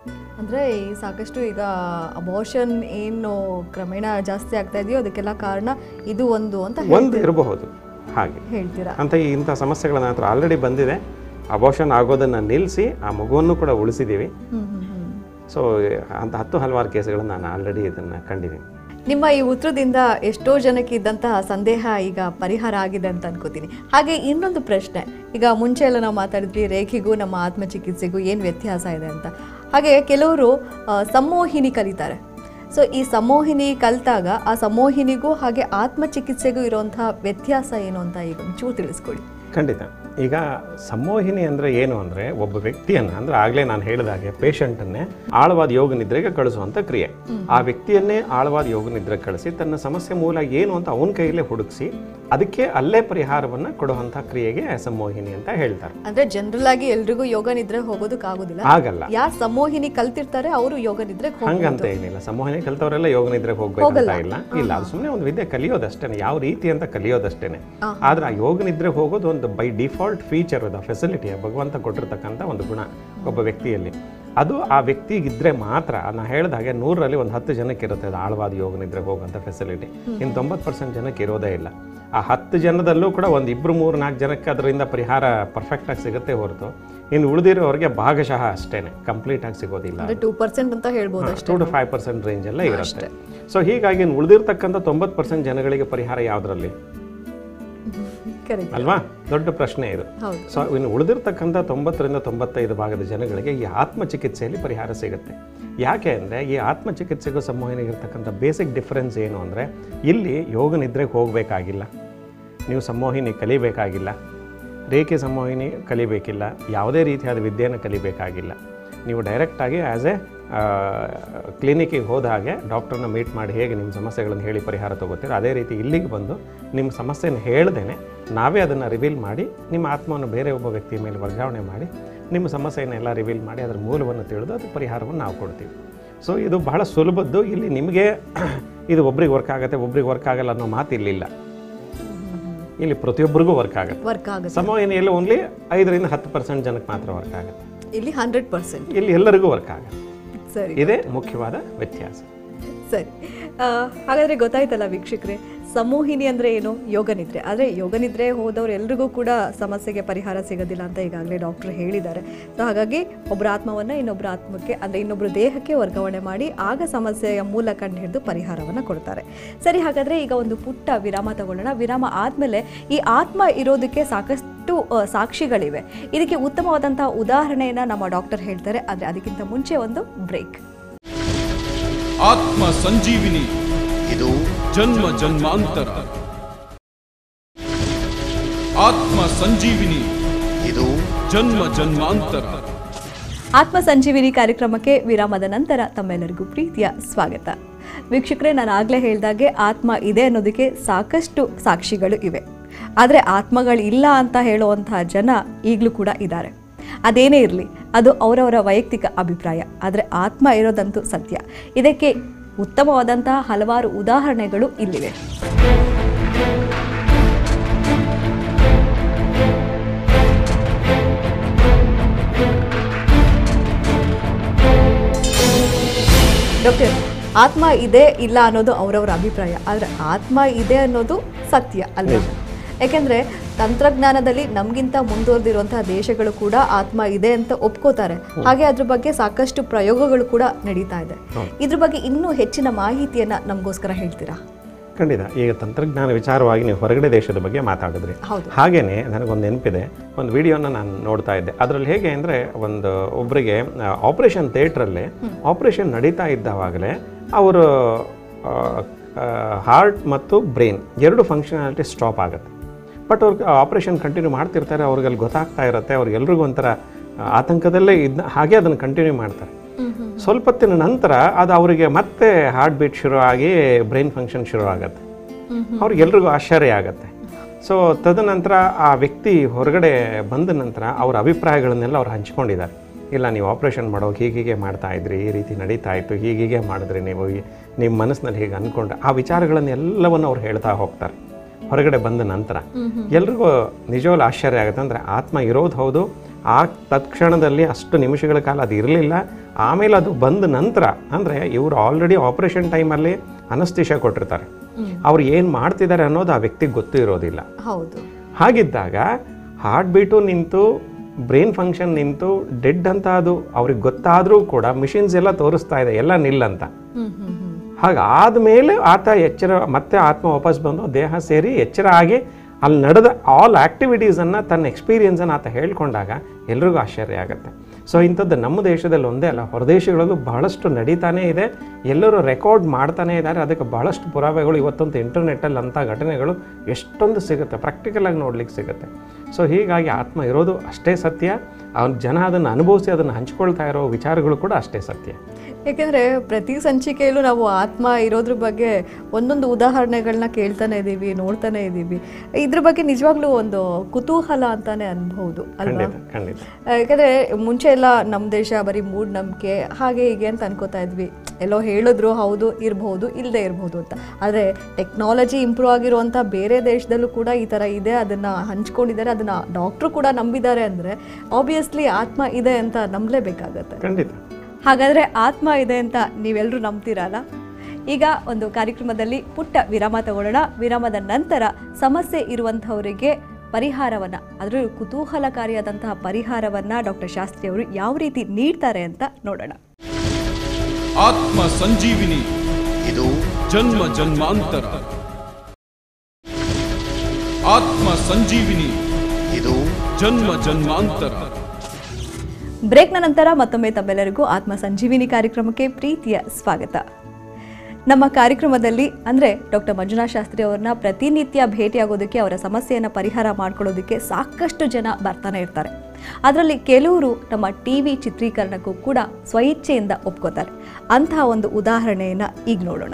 ಅಂದರೆ ಈ ಸಾಕಷ್ಟು ಈಗ ಅಬೋಷನ್ ಏನು ಕ್ರಮೇಣ ಜಾಸ್ತಿ ಆಗ್ತಾ ಇದೆಯೋ ಅದಕ್ಕೆಲ್ಲ ಕಾರಣ ಇದು ಒಂದು ಅಂತ ಹೇಳ್- ಒಂದು ಇರಬಹುದು ಹಾಗೆ ಹೇಳ್ತೀರಾ ಅಂತ ಈ ಇಂಥ ಸಮಸ್ಯೆಗಳ ಹತ್ರ ಆಲ್ರೆಡಿ ಬಂದಿದೆ ಅಬೋಷನ್ ಆಗೋದನ್ನು ನಿಲ್ಲಿಸಿ ಆ ಮಗುವನ್ನು ಕೂಡ ಉಳಿಸಿದ್ದೀವಿ ಹ್ಮ್ ಹ್ಮ್ ಹ್ಮ್ ಸೊ ಅಂತ ಹತ್ತು ಹಲವಾರು ಕೇಸ್ಗಳನ್ನು ನಾನು ಆಲ್ರೆಡಿ ಇದನ್ನು ಕಂಡಿದ್ದೀನಿ ನಿಮ್ಮ ಈ ಉತ್ತರದಿಂದ ಎಷ್ಟೋ ಜನಕ್ಕೆ ಇದ್ದಂತಹ ಸಂದೇಹ ಈಗ ಪರಿಹಾರ ಆಗಿದೆ ಅಂತ ಅನ್ಕೋತೀನಿ ಹಾಗೆ ಇನ್ನೊಂದು ಪ್ರಶ್ನೆ ಈಗ ಮುಂಚೆ ಎಲ್ಲ ನಾವು ಮಾತಾಡಿದ್ವಿ ರೇಖೆಗೂ ನಮ್ಮ ಆತ್ಮಚಿಕಿತ್ಸೆಗೂ ಏನು ವ್ಯತ್ಯಾಸ ಇದೆ ಅಂತ ಹಾಗೆ ಕೆಲವರು ಆ, ಸಂಮೋಹಿನಿ ಕಲಿತಾರೆ ಸೊ ಈ ಸಂಮೋಹಿನಿ ಕಲಿತಾಗ ಆ ಸಂಮೋಹಿನಿಗೂ ಹಾಗೆ ಆತ್ಮಚಿಕಿತ್ಸೆಗೂ ಇರುವಂತಹ ವ್ಯತ್ಯಾಸ ಏನು ಅಂತ ಈಗ ಒಂಚೂರು ತಿಳಿಸ್ಕೊಡಿ ಖಂಡಿತ ಈಗ ಸಂಮೋಹಿನಿ ಅಂದರೆ ಏನು ಅಂದರೆ ಒಬ್ಬ ವ್ಯಕ್ತಿಯನ್ನು ಅಂದರೆ ಆಗಲೇ ನಾನು ಹೇಳಿದ ಹಾಗೆ ಪೇಷಂಟನ್ನೇ ಆಳವಾದ ಯೋಗ ನಿದ್ರೆಗೆ ಕಳಿಸುವಂಥ ಕ್ರಿಯೆ ಆ ವ್ಯಕ್ತಿಯನ್ನೇ ಆಳವಾದ ಯೋಗ ನಿದ್ರೆಗೆ ಕಳಿಸಿ ತನ್ನ ಸಮಸ್ಯೆ ಮೂಲ ಏನು ಅಂತ ಅವನ ಕೈಯಲ್ಲೇ ಹುಡುಕಿಸಿ ಅದಕ್ಕೆ ಅಲ್ಲೇ ಪರಿಹಾರವನ್ನು ಕೊಡುವಂಥ ಕ್ರಿಯೆಗೆ ಸಂಮೋಹಿನಿ ಅಂತ ಹೇಳ್ತಾರೆ ಅಂದ್ರೆ ಜನರಲ್ ಆಗಿ ಎಲ್ರಿಗೂ ಯೋಗ ನಿದ್ರೆ ಹೋಗೋದಕ್ಕಾಗೋದಿಲ್ಲ ಆಗಲ್ಲ ಯಾರು ಸಂಮೋಹಿನಿ ಕಲ್ತಿರ್ತಾರೆ ಅವರು ಯೋಗ ನಿದ್ರೆಗೆ ಹೋಗ್ಬೋದು ಹಂಗಂತ ಏನಿಲ್ಲ ಸಂಮೋಹನೆ ಕಲ್ತವರೆಲ್ಲ ಯೋಗ ನಿದ್ರೆಗೆ ಹೋಗ್ಬೇಕಂತ ಇಲ್ಲ ಇಲ್ಲ ಅದು ಸುಮ್ಮನೆ ಒಂದು ವಿದ್ಯೆ ಕಲಿಯೋದಷ್ಟೇ ಯಾವ ರೀತಿ ಅಂತ ಕಲಿಯೋದಷ್ಟೇನೆ ಆದ್ರೆ ಆ ಯೋಗ ನಿದ್ರೆ ಹೋಗೋದು ಒಂದು ಬೈ ಡಿಫಾಲ್ಟ್ ಫೀಚರ್ ಅದು ಫೆಸಿಲಿಟಿ ಭಗವಂತ ಕೊಟ್ಟಿರ್ತಕ್ಕಂಥ ಒಂದು ಗುಣ ಒಬ್ಬ ವ್ಯಕ್ತಿಯಲ್ಲಿ ಅದು ಆ ವ್ಯಕ್ತಿಗಿದ್ರೆ ಮಾತ್ರ ನಾ ಹೇಳಿದ ಹಾಗೆ ನೂರರಲ್ಲಿ ಒಂದು ಹತ್ತು ಜನಕ್ಕೆ ಇರುತ್ತೆ ಅದು ಆಳವಾದ ಯೋಗ ನಿದ್ರೆಗೆ ಹೋಗುವಂಥ ಫೆಸಿಲಿಟಿ ಇನ್ನು ತೊಂಬತ್ತು ಪರ್ಸೆಂಟ್ ಜನಕ್ಕೆ ಇರೋದೇ ಇಲ್ಲ ಆ ಹತ್ತು ಜನದಲ್ಲೂ ಕೂಡ ಒಂದು ಇಬ್ಬರು ಮೂರು ನಾಲ್ಕು ಜನಕ್ಕೆ ಅದರಿಂದ ಪರಿಹಾರ ಪರ್ಫೆಕ್ಟಾಗಿ ಸಿಗುತ್ತೆ ಹೊರತು ಇನ್ನು ಉಳಿದಿರೋರಿಗೆ ಭಾಗಶಃ ಅಷ್ಟೇನೆ ಕಂಪ್ಲೀಟಾಗಿ ಸಿಗೋದಿಲ್ಲ ಅಂದ್ರೆ ಟೂ ಪರ್ಸೆಂಟ್ ಅಂತ ಹೇಳ್ಬೋದು two to five percent range ಎಲ್ಲ ಇರುತ್ತೆ ಸೊ ಹೀಗಾಗಿ ಇನ್ನು ಉಳಿದಿರ್ತಕ್ಕಂಥ ತೊಂಬತ್ತು ಪರ್ಸೆಂಟ್ ಜನಗಳಿಗೆ ಪರಿಹಾರ ಯಾವುದರಲ್ಲಿ ಕರೆಕ್ಟ್ ಅಲ್ವಾ ದೊಡ್ಡ ಪ್ರಶ್ನೆ ಇದು ಹೌದು. ಸೊ ಇನ್ನು ಉಳಿದಿರ್ತಕ್ಕಂಥ ತೊಂಬತ್ತರಿಂದ ತೊಂಬತ್ತೈದು ಭಾಗದ ಜನಗಳಿಗೆ ಈ ಆತ್ಮಚಿಕಿತ್ಸೆಯಲ್ಲಿ ಪರಿಹಾರ ಸಿಗುತ್ತೆ ಯಾಕೆ ಅಂದರೆ ಈ ಆತ್ಮಚಿಕಿತ್ಸೆಗೂ ಸಂಮೋಹನೆಗೆ ಇರ್ತಕ್ಕಂಥ ಬೇಸಿಕ್ ಡಿಫರೆನ್ಸ್ ಏನು ಅಂದರೆ ಇಲ್ಲಿ ಯೋಗ ನಿದ್ರೆಗೆ ಹೋಗಬೇಕಾಗಿಲ್ಲ ನೀವು ಸಂಮೋಹಿನಿ ಕಲಿಬೇಕಾಗಿಲ್ಲ ರೇಖೆ ಸಂಮೋಹಿನಿ ಕಲಿಬೇಕಿಲ್ಲ ಯಾವುದೇ ರೀತಿಯಾದ ವಿದ್ಯೆಯನ್ನು ಕಲಿಬೇಕಾಗಿಲ್ಲ ನೀವು ಡೈರೆಕ್ಟಾಗಿ ಆ್ಯಸ್ ಎ ಕ್ಲಿನಿಕ್ಕಿಗೆ ಹೋದ ಹಾಗೆ ಡಾಕ್ಟ್ರನ್ನ ಮೀಟ್ ಮಾಡಿ ಹೇಗೆ ನಿಮ್ಮ ಸಮಸ್ಯೆಗಳನ್ನು ಹೇಳಿ ಪರಿಹಾರ ತಗೋತೀರೋ ಅದೇ ರೀತಿ ಇಲ್ಲಿಗೆ ಬಂದು ನಿಮ್ಮ ಸಮಸ್ಯೆನ ಹೇಳ್ದೇನೆ ನಾವೇ ಅದನ್ನು ರಿವೀಲ್ ಮಾಡಿ ನಿಮ್ಮ ಆತ್ಮವನ್ನು ಬೇರೆ ಒಬ್ಬ ವ್ಯಕ್ತಿಯ ಮೇಲೆ ವರ್ಗಾವಣೆ ಮಾಡಿ ನಿಮ್ಮ ಸಮಸ್ಯೆಯನ್ನೆಲ್ಲ ರಿವೀಲ್ ಮಾಡಿ ಅದರ ಮೂಲವನ್ನು ತಿಳಿದು ಅದಕ್ಕೆ ಪರಿಹಾರವನ್ನು ನಾವು ಕೊಡ್ತೀವಿ ಸೊ ಇದು ಬಹಳ ಸುಲಭದ್ದು ಇಲ್ಲಿ ನಿಮಗೆ ಇದು ಒಬ್ರಿಗೆ ವರ್ಕ್ ಆಗುತ್ತೆ ಒಬ್ರಿಗೆ ವರ್ಕ್ ಆಗಲ್ಲ ಅನ್ನೋ ಮಾತು ಇಲ್ಲಿಲ್ಲ ಇಲ್ಲಿ ಪ್ರತಿಯೊಬ್ಬರಿಗೂ ವರ್ಕ್ ಆಗುತ್ತೆ ವರ್ಕ್ ಆಗುತ್ತೆ ಸಮೋಹಿನಿಯಲ್ಲಿ ಓನ್ಲಿ ಐದರಿಂದ ಹತ್ತು ಪರ್ಸೆಂಟ್ ಜನಕ್ಕೆ ಮಾತ್ರ ವರ್ಕ್ ಆಗುತ್ತೆ ಇಲ್ಲಿ ಹಂಡ್ರೆಡ್ ಪರ್ಸೆಂಟ್ ಇಲ್ಲಿ ಎಲ್ಲರಿಗೂ ವರ್ಕ್ ಆಗುತ್ತೆ ಸರಿ ಇದೇ ಮುಖ್ಯವಾದ ವ್ಯತ್ಯಾಸ ಸರಿ ಆ, ಹಾಗಾದ್ರೆ ಗೊತ್ತಾಯ್ತಲ್ಲ ವೀಕ್ಷಕರೇ ಸಮೂಹಿನಿ ಅಂದ್ರೆ ಏನು ಯೋಗ ನಿದ್ರೆ ಆದರೆ ಯೋಗ ನಿದ್ರೆ ಹೋದವ್ರು ಎಲ್ರಿಗೂ ಕೂಡ ಸಮಸ್ಯೆಗೆ ಪರಿಹಾರ ಸಿಗೋದಿಲ್ಲ ಅಂತ ಈಗಾಗಲೇ ಡಾಕ್ಟರ್ ಹೇಳಿದ್ದಾರೆ ಸೊ ಹಾಗಾಗಿ ಒಬ್ಬರ ಆತ್ಮವನ್ನು ಇನ್ನೊಬ್ಬರ ಆತ್ಮಕ್ಕೆ ಅಂದರೆ ಇನ್ನೊಬ್ಬರ ದೇಹಕ್ಕೆ ವರ್ಗಾವಣೆ ಮಾಡಿ ಆಗ ಸಮಸ್ಯೆಯ ಮೂಲ ಕಂಡು ಹಿಡಿದು ಪರಿಹಾರವನ್ನು ಕೊಡ್ತಾರೆ ಸರಿ ಹಾಗಾದರೆ ಈಗ ಒಂದು ಪುಟ್ಟ ವಿರಾಮ ತಗೊಳ್ಳೋಣ ವಿರಾಮ ಆದಮೇಲೆ ಈ ಆತ್ಮ ಇರೋದಕ್ಕೆ ಸಾಕಷ್ಟು ಆ, ಸಾಕ್ಷಿಗಳಿವೆ ಇದಕ್ಕೆ ಉತ್ತಮವಾದಂಥ ಉದಾಹರಣೆಯನ್ನು ನಮ್ಮ ಡಾಕ್ಟರ್ ಹೇಳ್ತಾರೆ ಆದರೆ ಅದಕ್ಕಿಂತ ಮುಂಚೆ ಒಂದು ಬ್ರೇಕ್ ಆತ್ಮ ಸಂಜೀವಿನಿ ಇದು ಜನ್ಮ ಜನ್ಮಾಂತರ ಆತ್ಮ ಸಂಜೀವಿನಿ ಇದು ಜನ್ಮ ಜನ್ಮಾಂತರ ಆತ್ಮ ಸಂಜೀವಿನಿ ಕಾರ್ಯಕ್ರಮಕ್ಕೆ ವಿರಾಮದ ನಂತರ ತಮ್ಮೆಲ್ಲರಿಗೂ ಪ್ರೀತಿಯ ಸ್ವಾಗತ ವೀಕ್ಷಕರೇ ನಾನು ಆಗಲೇ ಹೇಳ್ದಾಗೆ ಆತ್ಮ ಇದೆ ಅನ್ನೋದಕ್ಕೆ ಸಾಕಷ್ಟು ಸಾಕ್ಷಿಗಳು ಇವೆ ಆದರೆ ಆತ್ಮಗಳು ಇಲ್ಲ ಅಂತ ಹೇಳುವಂತಹ ಜನ ಈಗಲೂ ಕೂಡ ಇದ್ದಾರೆ ಅದೇನೇ ಇರಲಿ ಅದು ಅವರವರ ವೈಯಕ್ತಿಕ ಅಭಿಪ್ರಾಯ ಆದರೆ ಆತ್ಮ ಇರೋದಂತೂ ಸತ್ಯ ಇದಕ್ಕೆ ಉತ್ತಮವಾದಂತಹ ಹಲವಾರು ಉದಾಹರಣೆಗಳು ಇಲ್ಲಿವೆ ಡಾಕ್ಟರ್ ಆತ್ಮ ಇದೆ ಇಲ್ಲ ಅನ್ನೋದು ಅವರವರ ಅಭಿಪ್ರಾಯ ಆದರೆ ಆತ್ಮ ಇದೆ ಅನ್ನೋದು ಸತ್ಯ ಅಲ್ವಾ ಯಾಕೆಂದ್ರೆ ತಂತ್ರಜ್ಞಾನದಲ್ಲಿ ನಮಗಿಂತ ಮುಂದುವರೆದಿರುವಂತಹ ದೇಶಗಳು ಕೂಡ ಆತ್ಮ ಇದೆ ಅಂತ ಒಪ್ಕೋತಾರೆ ಹಾಗೆ ಅದ್ರ ಬಗ್ಗೆ ಸಾಕಷ್ಟು ಪ್ರಯೋಗಗಳು ಕೂಡ ನಡೀತಾ ಇದೆ ಇದ್ರ ಬಗ್ಗೆ ಇನ್ನೂ ಹೆಚ್ಚಿನ ಮಾಹಿತಿಯನ್ನ ನಮಗೋಸ್ಕರ ಹೇಳ್ತೀರಾ ಖಂಡಿತ ಈಗ ತಂತ್ರಜ್ಞಾನ ವಿಚಾರವಾಗಿ ನೀವು ಹೊರಗಡೆ ದೇಶದ ಬಗ್ಗೆ ಮಾತಾಡಿದ್ರಿ ಹೌದು. ಹಾಗೇನೆ ನನಗೊಂದು ನೆನಪಿದೆ ಒಂದು ವಿಡಿಯೋನ ನಾನು ನೋಡ್ತಾ ಇದ್ದೆ ಅದರಲ್ಲಿ ಹೇಗೆ ಅಂದರೆ ಒಂದು ಒಬ್ಬರಿಗೆ ಆಪರೇಷನ್ ಥಿಯೇಟ್ರಲ್ಲಿ ಆಪರೇಷನ್ ನಡೀತಾ ಇದ್ದಾವಾಗಲೇ ಅವರು ಹಾರ್ಟ್ ಮತ್ತು ಬ್ರೈನ್ ಎರಡು ಫಂಕ್ಷನಾಲಿಟಿ ಸ್ಟಾಪ್ ಆಗುತ್ತೆ ಬಟ್ ಅವ್ರಿಗೆ ಆಪರೇಷನ್ ಕಂಟಿನ್ಯೂ ಮಾಡ್ತಿರ್ತಾರೆ ಅವ್ರಿಗೆ ಅಲ್ಲಿ ಗೊತ್ತಾಗ್ತಾ ಇರುತ್ತೆ ಅವ್ರಿಗೆಲ್ರಿಗೂ ಒಂಥರ ಆ, ಆತಂಕದಲ್ಲೇ ಇದ್ದ ಹಾಗೆ ಅದನ್ನು ಕಂಟಿನ್ಯೂ ಮಾಡ್ತಾರೆ ಸ್ವಲ್ಪ ಹೊತ್ತಿನ ನಂತರ ಅದು ಅವರಿಗೆ ಮತ್ತೆ ಹಾರ್ಟ್ ಬೀಟ್ ಶುರು ಆಗಿ ಬ್ರೈನ್ ಫಂಕ್ಷನ್ ಶುರು ಆಗುತ್ತೆ ಅವ್ರಿಗೆಲ್ರಿಗೂ ಆಶ್ಚರ್ಯ ಆಗುತ್ತೆ ಸೊ ತದನಂತರ ಆ ವ್ಯಕ್ತಿ ಹೊರಗಡೆ ಬಂದ ನಂತರ ಅವ್ರ ಅಭಿಪ್ರಾಯಗಳನ್ನೆಲ್ಲ ಅವ್ರು ಹಂಚ್ಕೊಂಡಿದ್ದಾರೆ ಇಲ್ಲ ನೀವು ಆಪ್ರೇಷನ್ ಮಾಡೋಕೆ ಹೀಗೀಗೆ ಮಾಡ್ತಾ ಇದ್ರಿ ಈ ರೀತಿ ನಡೀತಾ ಇತ್ತು ಹೀಗೀಗೆ ಮಾಡಿದ್ರಿ ನೀವು ಈ- ನಿಮ್ಮ ಮನಸ್ಸಿನಲ್ಲಿ ಹೀಗೆ ಅಂದ್ಕೊಂಡ್ರೆ ಆ ವಿಚಾರಗಳನ್ನೆಲ್ಲವನ್ನು ಅವ್ರು ಹೇಳ್ತಾ ಹೋಗ್ತಾರೆ ಹೊರಗಡೆ ಬಂದ ನಂತರ ಎಲ್ರಿಗೂ ನಿಜವಾಗ್ಲೂ ಆಶ್ಚರ್ಯ ಆಗುತ್ತೆ ಅಂದರೆ ಆತ್ಮ ಇರೋದು ಹೌದು ಆ ತತ್ಕ್ಷಣದಲ್ಲಿ ಅಷ್ಟು ನಿಮಿಷಗಳ ಕಾಲ ಅದು ಇರಲಿಲ್ಲ ಆಮೇಲೆ ಅದು ಬಂದ ನಂತರ ಅಂದರೆ ಇವರು ಆಲ್ರೆಡಿ ಆಪರೇಷನ್ ಟೈಮಲ್ಲಿ ಅನಸ್ತಿಷ ಕೊಟ್ಟಿರ್ತಾರೆ ಅವ್ರು ಏನು ಮಾಡ್ತಿದ್ದಾರೆ ಅನ್ನೋದು ಆ ವ್ಯಕ್ತಿಗೆ ಗೊತ್ತೂ ಇರೋದಿಲ್ಲ ಹೌದು ಹಾಗಿದ್ದಾಗ ಹಾರ್ಟ್ ಬೀಟು ನಿಂತು ಬ್ರೈನ್ ಫಂಕ್ಷನ್ ನಿಂತು ಡೆಡ್ ಅಂತ ಅದು ಅವ್ರಿಗೆ ಗೊತ್ತಾದರೂ ಕೂಡ ಮಿಷಿನ್ಸ್ ಎಲ್ಲ ತೋರಿಸ್ತಾ ಇದೆ ಎಲ್ಲ ನಿಲ್ಲಂತ ಹ್ಮ್ ಹ್ಮ್ ಹ್ಮ್ ಹಾಗಾದ್ಮೇಲೆ ಆತ ಎಚ್ಚರ ಮತ್ತೆ ಆತ್ಮ ವಾಪಸ್ ಬಂದು ದೇಹ ಸೇರಿ ಎಚ್ಚರ ಆಗಿ ಅಲ್ಲಿ ನಡೆದ ಆಲ್ ಆ್ಯಕ್ಟಿವಿಟೀಸನ್ನು ತನ್ನ ಎಕ್ಸ್ಪೀರಿಯನ್ಸನ್ನು ಆತ ಹೇಳ್ಕೊಂಡಾಗ ಎಲ್ರಿಗೂ ಆಶ್ಚರ್ಯ ಆಗುತ್ತೆ ಸೊ ಇಂಥದ್ದು ನಮ್ಮ ದೇಶದಲ್ಲಿ ಒಂದೇ ಅಲ್ಲ ಹೊರದೇಶಗಳಲ್ಲೂ ಬಹಳಷ್ಟು ನಡೀತಾನೇ ಇದೆ ಎಲ್ಲರೂ ರೆಕಾರ್ಡ್ ಮಾಡ್ತಾನೇ ಇದ್ದಾರೆ ಅದಕ್ಕೆ ಬಹಳಷ್ಟು ಪುರಾವೆಗಳು ಇವತ್ತೊಂದು ಇಂಟರ್ನೆಟ್ಟಲ್ಲಿ ಅಂಥ ಘಟನೆಗಳು ಎಷ್ಟೊಂದು ಸಿಗುತ್ತೆ ಪ್ರಾಕ್ಟಿಕಲಾಗಿ ನೋಡ್ಲಿಕ್ಕೆ ಸಿಗುತ್ತೆ ಸೊ ಹೀಗಾಗಿ ಆತ್ಮ ಇರೋದು ಅಷ್ಟೇ ಸತ್ಯ ಅವನ ಜನ ಅದನ್ನು ಅನುಭವಿಸಿ ಅದನ್ನು ಹಂಚ್ಕೊಳ್ತಾ ಇರೋ ವಿಚಾರಗಳು ಕೂಡ ಅಷ್ಟೇ ಸತ್ಯ ಯಾಕೆಂದರೆ ಪ್ರತಿ ಸಂಚಿಕೆಯಲ್ಲೂ ನಾವು ಆತ್ಮ ಇರೋದ್ರ ಬಗ್ಗೆ ಒಂದೊಂದು ಉದಾಹರಣೆಗಳನ್ನ ಕೇಳ್ತಾನೆ ಇದ್ದೀವಿ ನೋಡ್ತಾನೆ ಇದ್ದೀವಿ ಇದ್ರ ಬಗ್ಗೆ ನಿಜವಾಗ್ಲೂ ಒಂದು ಕುತೂಹಲ ಅಂತಾನೆ ಅನ್ಬಹುದು ಅಲ್ವಾ ಖಂಡಿತ ಖಂಡಿತ ಯಾಕಂದರೆ ಮುಂಚೆ ಎಲ್ಲ ನಮ್ಮ ದೇಶ ಬರೀ ಮೂಢನಂಬಿಕೆ ಹಾಗೆ ಹೀಗೆ ಅಂತ ಅನ್ಕೋತಾ ಇದ್ವಿ ಎಲ್ಲೋ ಹೇಳಿದ್ರು ಹೌದು ಇರಬಹುದು ಇಲ್ಲದೆ ಇರಬಹುದು ಅಂತ ಆದರೆ ಟೆಕ್ನಾಲಜಿ ಇಂಪ್ರೂವ್ ಆಗಿರುವಂಥ ಬೇರೆ ದೇಶದಲ್ಲೂ ಕೂಡ ಈ ಥರ ಇದೆ ಅದನ್ನು ಹಂಚ್ಕೊಂಡಿದ್ದಾರೆ ಅದನ್ನು ಡಾಕ್ಟ್ರು ಕೂಡ ನಂಬಿದ್ದಾರೆ ಅಂದರೆ ಆಬ್ವಿಯಸ್ಲಿ ಆತ್ಮ ಇದೆ ಅಂತ ನಂಬಲೇಬೇಕಾಗತ್ತೆ ಖಂಡಿತ ಹಾಗಾದರೆ ಆತ್ಮ ಇದೆ ಅಂತ ನೀವೆಲ್ಲರೂ ನಂಬ್ತೀರಲ್ಲ ಈಗ ಒಂದು ಕಾರ್ಯಕ್ರಮದಲ್ಲಿ ಪುಟ್ಟ ವಿರಾಮ ತಗೊಳ್ಳೋಣ ವಿರಾಮದ ನಂತರ ಸಮಸ್ಯೆ ಇರುವಂಥವರಿಗೆ ಪರಿಹಾರವನ್ನು ಅದರಲ್ಲೂ ಕುತೂಹಲಕಾರಿಯಾದಂತಹ ಪರಿಹಾರವನ್ನು ಡಾಕ್ಟರ್ ಶಾಸ್ತ್ರಿ ಅವರು ಯಾವ ರೀತಿ ನೀಡ್ತಾರೆ ಅಂತ ನೋಡೋಣ ಆತ್ಮ ಸಂಜೀವಿನಿ ಇದು ಜನ್ಮ ಜನ್ಮಾಂತರ ಆತ್ಮ ಸಂಜೀವಿನಿ ಇದು ಜನ್ಮ ಜನ್ಮಾಂತರ ಬ್ರೇಕ್ನ ನಂತರ ಮತ್ತೊಮ್ಮೆ ತಮ್ಮೆಲ್ಲರಿಗೂ ಆತ್ಮ ಸಂಜೀವಿನಿ ಕಾರ್ಯಕ್ರಮಕ್ಕೆ ಪ್ರೀತಿಯ ಸ್ವಾಗತ ನಮ್ಮ ಕಾರ್ಯಕ್ರಮದಲ್ಲಿ ಅಂದರೆ ಡಾಕ್ಟರ್ ಮಂಜುನಾಥ್ ಶಾಸ್ತ್ರಿ ಅವ್ರನ್ನ ಪ್ರತಿನಿತ್ಯ ಭೇಟಿಯಾಗೋದಕ್ಕೆ ಅವರ ಸಮಸ್ಯೆಯನ್ನು ಪರಿಹಾರ ಮಾಡ್ಕೊಳ್ಳೋದಕ್ಕೆ ಸಾಕಷ್ಟು ಜನ ಬರ್ತಾನೆ ಇರ್ತಾರೆ ಅದರಲ್ಲಿ ಕೆಲವರು ನಮ್ಮ ಟಿ ವಿ ಚಿತ್ರೀಕರಣಕ್ಕೂ ಕೂಡ ಸ್ವಇಚ್ಛೆಯಿಂದ ಒಪ್ಕೋತಾರೆ ಅಂತಹ ಒಂದು ಉದಾಹರಣೆಯನ್ನು ಈಗ ನೋಡೋಣ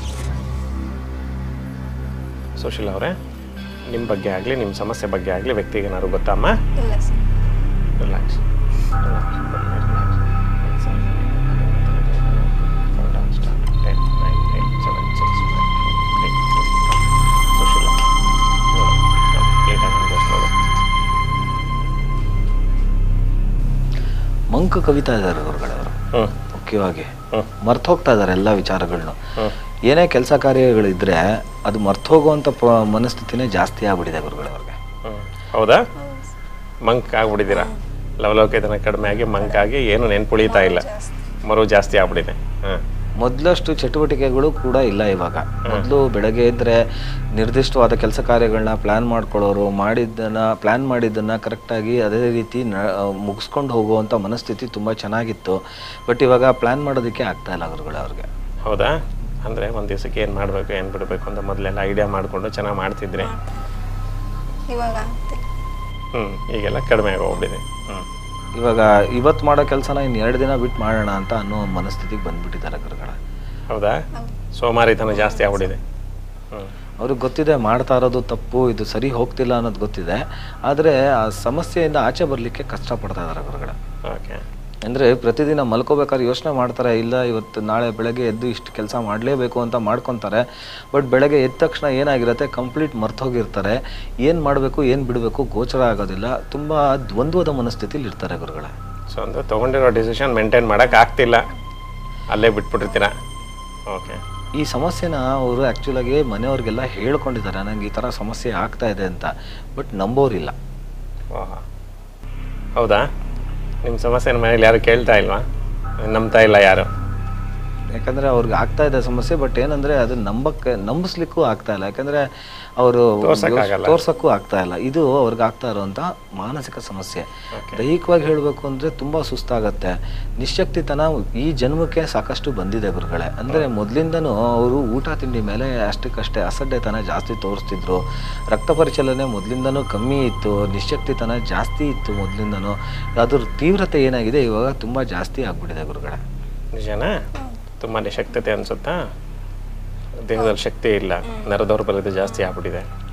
ಸುಶೀಲ್ ಅವರೇ ನಿಮ್ಮ ಬಗ್ಗೆ ಆಗಲಿ ನಿಮ್ಮ ಸಮಸ್ಯೆ ಬಗ್ಗೆ ಆಗಲಿ ವ್ಯಕ್ತಿಗೆ ಏನಾದ್ರು ಗೊತ್ತಮ್ಮ ರಿಲ್ಯಾಕ್ಸ್ ಮಂಕ ಕವಿತಾ ಇದ್ದಾರೆ ಗುರುಗಳವರು ಹ್ಞೂ ಮುಖ್ಯವಾಗಿ ಹ್ಮ್. ಮರ್ತು ಹೋಗ್ತಾ ಇದ್ದಾರೆ ಎಲ್ಲ ವಿಚಾರಗಳನ್ನ ಏನೇ ಕೆಲಸ ಕಾರ್ಯಗಳಿದ್ರೆ ಅದು ಮರ್ತು ಹೋಗುವಂಥ ಪ ಮನಸ್ಥಿತಿನೇ ಜಾಸ್ತಿ ಆಗ್ಬಿಟ್ಟಿದೆ ಗುರುಗಳವ್ರಿಗೆ ಹ್ಮ್. ಹೌದಾ ಮಂಕ್ ಆಗ್ಬಿಟ್ಟಿದ್ದೀರಾ ಲವಲವಿಕೆತನ ಕಡಿಮೆ ಆಗಿ ಮಂಕ್ ಆಗಿ ಏನು ನೆನ್ಪುಳಿತಾ ಇಲ್ಲ ಮರು ಜಾಸ್ತಿ ಆಗ್ಬಿಟ್ಟಿದೆ ಹಾಂ ಮೊದಲಷ್ಟು ಚಟುವಟಿಕೆಗಳು ಕೂಡ ಇಲ್ಲ ಇವಾಗ ಮೊದಲು ಬೆಳಗ್ಗೆ ಇದ್ದರೆ ನಿರ್ದಿಷ್ಟವಾದ ಕೆಲಸ ಕಾರ್ಯಗಳನ್ನ ಪ್ಲ್ಯಾನ್ ಮಾಡ್ಕೊಳ್ಳೋರು ಮಾಡಿದ್ದನ್ನ ಪ್ಲ್ಯಾನ್ ಮಾಡಿದ್ದನ್ನು ಕರೆಕ್ಟಾಗಿ ಅದೇ ರೀತಿ ನ ಮುಗಿಸ್ಕೊಂಡು ಹೋಗುವಂಥ ಮನಸ್ಥಿತಿ ತುಂಬ ಚೆನ್ನಾಗಿತ್ತು ಬಟ್ ಇವಾಗ ಪ್ಲ್ಯಾನ್ ಮಾಡೋದಕ್ಕೆ ಆಗ್ತಾ ಇಲ್ಲ ಗುರುಗಳು ಅವ್ರಿಗೆ ಹೌದಾ ಅಂದರೆ ಒಂದು ದಿವಸಕ್ಕೆ ಏನು ಮಾಡಬೇಕು ಏನು ಬಿಡಬೇಕು ಅಂತ ಮೊದಲೆಲ್ಲ ಐಡಿಯಾ ಮಾಡಿಕೊಂಡು ಚೆನ್ನಾಗಿ ಮಾಡ್ತಿದ್ರಿ ಇವಾಗ ಆಗ್ತಿಲ್ಲ ಹ್ಞೂ ಈಗೆಲ್ಲ ಕಡಿಮೆ ಆಗೋಗ್ಬಿಟ್ಟಿದೆ ಹ್ಞೂ ಇವಾಗ ಇವತ್ತು ಮಾಡೋ ಕೆಲಸನ ಇನ್ನು ಎರಡು ದಿನ ಬಿಟ್ಟು ಮಾಡೋಣ ಅಂತ ಅನ್ನೋ ಮನಸ್ಥಿತಿಗೆ ಬಂದ್ಬಿಟ್ಟಿದ್ದಾರೆ ಗುರುಗಳ ಹೌದಾ ಸೋಮಾರಿತನ ಜಾಸ್ತಿ ಆಗ್ಬಿಟ್ಟಿದೆ ಹ್ಞೂ ಅವ್ರಿಗೆ ಗೊತ್ತಿದೆ ಮಾಡ್ತಾ ಇರೋದು ತಪ್ಪು ಇದು ಸರಿ ಹೋಗ್ತಿಲ್ಲ ಅನ್ನೋದು ಗೊತ್ತಿದೆ ಆದರೆ ಆ ಸಮಸ್ಯೆಯಿಂದ ಆಚೆ ಬರಲಿಕ್ಕೆ ಕಷ್ಟಪಡ್ತಾ ಇದ್ದಾರೆ ಗುರುಗಳ ಓಕೆ ಅಂದರೆ ಪ್ರತಿದಿನ ಮಲ್ಕೋಬೇಕಾದ್ರೆ ಯೋಚನೆ ಮಾಡ್ತಾರೆ ಇಲ್ಲ ಇವತ್ತು ನಾಳೆ ಬೆಳಗ್ಗೆ ಎದ್ದು ಇಷ್ಟು ಕೆಲಸ ಮಾಡಲೇಬೇಕು ಅಂತ ಮಾಡ್ಕೊತಾರೆ ಬಟ್ ಬೆಳಗ್ಗೆ ಎದ್ದ ತಕ್ಷಣ ಏನಾಗಿರುತ್ತೆ ಕಂಪ್ಲೀಟ್ ಮರ್ತೋಗಿರ್ತಾರೆ ಏನು ಮಾಡಬೇಕು ಏನು ಬಿಡಬೇಕು ಗೋಚರ ಆಗೋದಿಲ್ಲ ತುಂಬ ದ್ವಂದ್ವದ ಮನಸ್ಥಿತಿಲಿ ಇರ್ತಾರೆ ಗುರುಗಳೇ ಸೊ ಅಂದರೆ ತೊಗೊಂಡಿರೋ ಡಿಸಿಷನ್ ಮೇಂಟೈನ್ ಮಾಡೋಕೆ ಆಗ್ತಿಲ್ಲ ಅಲ್ಲೇ ಬಿಟ್ಬಿಟ್ಟಿರ್ತೀರಾ ಓಕೆ ಈ ಸಮಸ್ಯೆನ ಅವರು ಆ್ಯಕ್ಚುಲಾಗಿ ಮನೆಯವ್ರಿಗೆಲ್ಲ ಹೇಳ್ಕೊಂಡಿದ್ದಾರೆ ನಂಗೆ ಈ ಥರ ಸಮಸ್ಯೆ ಆಗ್ತಾ ಇದೆ ಅಂತ ಬಟ್ ನಂಬೋರಿಲ್ಲ ಓಹ್ ಹೌದಾ ನಿಮ್ಮ ಸಮಸ್ಯೆನ ಮನೇಲಿ ಯಾರು ಕೇಳ್ತಾ ಇಲ್ವಾ ನಂಬ್ತಾ ಇಲ್ಲ ಯಾರು ಯಾಕಂದರೆ ಅವ್ರಿಗೆ ಆಗ್ತಾ ಇದೆ ಸಮಸ್ಯೆ ಬಟ್ ಏನಂದರೆ ಅದನ್ನ ನಂಬಕ್ಕೆ ನಂಬಿಸ್ಲಿಕ್ಕೂ ಆಗ್ತಾ ಇಲ್ಲ ಯಾಕಂದರೆ ಅವರು ತೋರ್ಸಕ್ಕಾಗಲ್ಲ. ತೋರ್ಸಕ್ಕೂ ಆಗ್ತಾ ಇಲ್ಲ ಇದು ಅವ್ರಿಗೆ ಆಗ್ತಾ ಇರುವಂಥ ಮಾನಸಿಕ ಸಮಸ್ಯೆ ದೈಹಿಕವಾಗಿ ಹೇಳಬೇಕು ಅಂದರೆ ತುಂಬ ಸುಸ್ತಾಗತ್ತೆ ನಿಶ್ಶಕ್ತಿತನ ಈ ಜನ್ಮಕ್ಕೆ ಸಾಕಷ್ಟು ಬಂದಿದೆ ಗುರುಗಳೇ ಅಂದರೆ ಮೊದಲಿಂದನೂ ಅವರು ಊಟ ತಿಂಡಿ ಮೇಲೆ ಅಷ್ಟಕ್ಕಷ್ಟೇ ಅಸಡ್ಡೆತನ ಜಾಸ್ತಿ ತೋರಿಸ್ತಿದ್ರು ರಕ್ತ ಪರಿಚಲನೆ ಮೊದಲಿಂದನೂ ಕಮ್ಮಿ ಇತ್ತು ನಿಶ್ಶಕ್ತಿತನ ಜಾಸ್ತಿ ಇತ್ತು ಮೊದಲಿಂದನೂ ಅದ್ರ ತೀವ್ರತೆ ಏನಾಗಿದೆ ಇವಾಗ ತುಂಬ ಜಾಸ್ತಿ ಆಗ್ಬಿಟ್ಟಿದೆ ಗುರುಗಳೇ ನಿಜನಾ ತುಂಬ ನಿಶಕ್ತತೆ ಅನಿಸುತ್ತಾ ದೇಹದಲ್ಲಿ ಶಕ್ತಿ ಇಲ್ಲ ನರ ದೌರ್ಬಲ್ಯತೆ ಜಾಸ್ತಿ ಆಗ್ಬಿಟ್ಟಿದೆ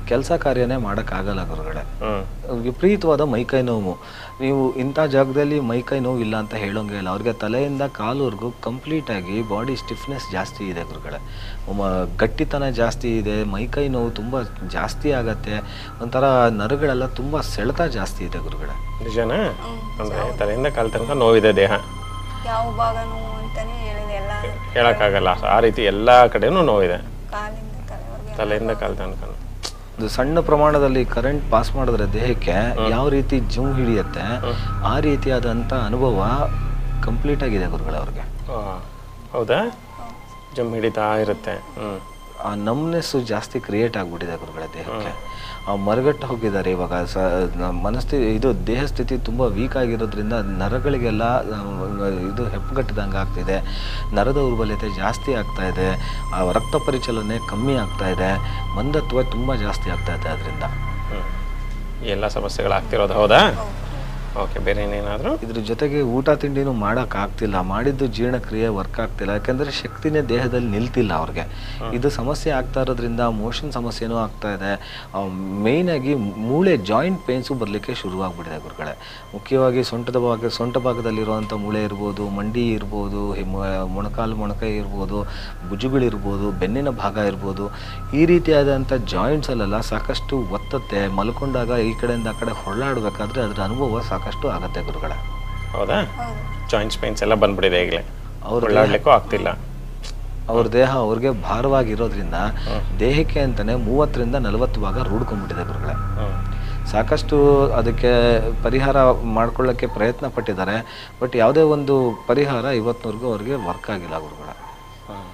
ಕೆಲಸ ಕಾರ್ಯನೇ ಮಾಡೋಕ್ಕಾಗಲ್ಲ ಗುರುಗಳೇ ಹ್ಮ್ ವಿಪರೀತವಾದ ಮೈಕೈ ನೋವು ನೀವು ಇಂಥ ಜಾಗದಲ್ಲಿ ಮೈಕೈ ನೋವು ಇಲ್ಲ ಅಂತ ಹೇಳೋಂಗೆ ಇಲ್ಲ ಅವ್ರಿಗೆ ತಲೆಯಿಂದ ಕಾಲುವರೆಗೂ ಕಂಪ್ಲೀಟಾಗಿ ಬಾಡಿ ಸ್ಟಿಫ್ನೆಸ್ ಜಾಸ್ತಿ ಇದೆ ಗುರುಗಳೇ ಮ- ಗಟ್ಟಿತನ ಜಾಸ್ತಿ ಇದೆ ಮೈಕೈ ನೋವು ತುಂಬ ಜಾಸ್ತಿ ಆಗತ್ತೆ ಒಂಥರ ನರಗಳೆಲ್ಲ ತುಂಬ ಸೆಳೆತ ಜಾಸ್ತಿ ಇದೆ ಗುರುಗಳೇ ನಿಜನಾ ಅಂದ್ರೆ ತಲೆಯಿಂದ ಕಾಲ್ ತನಕ ನೋವಿದೆ ದೇಹ ಯಾವ ಭಾಗ ನೋವು ಅಂತಾನೆ ಹೇಳಿದೆ ಎಲ್ಲ ಹೇಳಕ್ಕಾಗಲ್ಲ ಆ ರೀತಿ ಎಲ್ಲ ಕಡೆನೂ ನೋವಿದೆ ಕಾಲಿಂದ ತಲೆವರೆಗೆ ತಲೆಯಿಂದ ಕಾಲ್ ತನಕ ಒಂದು ಸಣ್ಣ ಪ್ರಮಾಣದಲ್ಲಿ ಕರೆಂಟ್ ಪಾಸ್ ಮಾಡಿದ್ರೆ ದೇಹಕ್ಕೆ ಯಾವ ರೀತಿ ಜುಮ್ ಹಿಡಿಯುತ್ತೆ ಆ ರೀತಿಯಾದಂಥ ಅನುಭವ ಕಂಪ್ಲೀಟ್ ಆಗಿದೆ ಗುರುಗಳೇ ಅವ್ರಿಗೆ ಹೌದಾ ಜಮ್ ಹಿಡಿತಾ ಇರುತ್ತೆ ಹ್ಮ್ ಆ ನಮ್ನೆಸ್ಸು ಜಾಸ್ತಿ ಕ್ರಿಯೇಟ್ ಆಗಿಬಿಟ್ಟಿದೆ ಗುರುಗಳ ದೇಹಕ್ಕೆ ಆ ಮರಗಟ್ಟು ಹೋಗಿದ್ದಾರೆ ಇವಾಗ ಸ ನ- ಮನಸ್ಥಿತಿ ಇದು ದೇಹ ಸ್ಥಿತಿ ತುಂಬ ವೀಕ್ ಆಗಿರೋದ್ರಿಂದ ನರಗಳಿಗೆಲ್ಲ ಆ, ಇದು ಹೆಪ್ಪುಗಟ್ಟಿದಂಗೆ ಆಗ್ತಿದೆ ನರದ ದುರ್ಬಲ್ಯತೆ ಜಾಸ್ತಿ ಆಗ್ತಾ ಇದೆ ಆ ರಕ್ತ ಪರಿಚಲನೆ ಕಮ್ಮಿ ಆಗ್ತಾ ಇದೆ ಮಂದತ್ವ ತುಂಬ ಜಾಸ್ತಿ ಆಗ್ತಾ ಇದೆ ಅದರಿಂದ ಹ್ಮ್ ಈ ಎಲ್ಲ ಸಮಸ್ಯೆಗಳಾಗ್ತಿರೋದು ಹೌದಾ ಓಕೆ ಬೇರೆ ಏನೇನಾದರೂ ಇದ್ರ ಜೊತೆಗೆ ಊಟ ತಿಂಡಿನೂ ಮಾಡಕ್ ಆಗ್ತಿಲ್ಲ ಮಾಡಿದ್ದು ಜೀರ್ಣಕ್ರಿಯೆ ವರ್ಕ್ ಆಗ್ತಿಲ್ಲ ಯಾಕಂದ್ರೆ ಶಕ್ತಿನೇ ದೇಹದಲ್ಲಿ ನಿಲ್ತಿಲ್ಲ ಅವ್ರಿಗೆ ಇದು ಸಮಸ್ಯೆ ಆಗ್ತಾ ಇರೋದ್ರಿಂದ ಮೋಷನ್ ಸಮಸ್ಯೆನೂ ಆಗ್ತಾ ಇದೆ ಮೇಯ್ನ್ ಆಗಿ ಮೂಳೆ ಜಾಯಿಂಟ್ ಪೇನ್ಸು ಬರಲಿಕ್ಕೆ ಶುರುವಾಗ್ಬಿಟ್ಟಿದೆ ಗುರುಗಳೇ ಮುಖ್ಯವಾಗಿ ಸೊಂಟದ ಭಾಗ ಸೊಂಟ ಭಾಗದಲ್ಲಿರುವಂಥ ಮೂಳೆ ಇರ್ಬೋದು ಮಂಡಿ ಇರ್ಬೋದು ಹಿ- ಮೊ- ಮೊಣಕಾಲು ಮೊಣಕೈ ಇರ್ಬೋದು ಭುಜುಗಳಿರ್ಬೋದು ಬೆನ್ನಿನ ಭಾಗ ಇರ್ಬೋದು ಈ ರೀತಿಯಾದಂಥ ಜಾಯಿಂಟ್ಸಲ್ಲೆಲ್ಲ ಸಾಕಷ್ಟು ಒತ್ತತ್ತೆ ಮಲ್ಕೊಂಡಾಗ ಈ ಕಡೆಯಿಂದ ಆ ಕಡೆ ಹೊರಳಾಡ್ಬೇಕಾದ್ರೆ ಅದರ ಅನುಭವ ಸಾಕಷ್ಟು ಆಗತ್ತೆ ಗುರುಗಳೇ ಹೌದಾ ಹೌದು ಜಾಯಿಂಟ್ಸ್ ಪೇನ್ಸ್ ಎಲ್ಲ ಬಂದ್ಬಿಟ್ಟಿದೆ ಈಗಲೇ ಅವ್ರ ಒಳ್ಳಾಡ್ಲಿಕ್ಕೂ ಆಗ್ತಿಲ್ಲ ಅವ್ರ ದೇಹ ಅವ್ರಿಗೆ ಭಾರವಾಗಿರೋದ್ರಿಂದ ದೇಹಕ್ಕೆ ಅಂತಾನೆ ಮೂವತ್ತರಿಂದ ನಲವತ್ತು ಭಾಗ ರೂಢ್ಕೊಂಡ್ಬಿಟ್ಟಿದೆ ಗುರುಗಳೇ ಹ್ಮ್ ಸಾಕಷ್ಟು ಅದಕ್ಕೆ ಪರಿಹಾರ ಮಾಡ್ಕೊಳ್ಳೋಕ್ಕೆ ಪ್ರಯತ್ನ ಪಟ್ಟಿದ್ದಾರೆ ಬಟ್ ಯಾವುದೇ ಒಂದು ಪರಿಹಾರ ಇವತ್ತಿನವರೆಗೂ ಅವ್ರಿಗೆ ವರ್ಕ್ ಆಗಿಲ್ಲ ಗುರುಗಳೇ ಹ್ಮ್.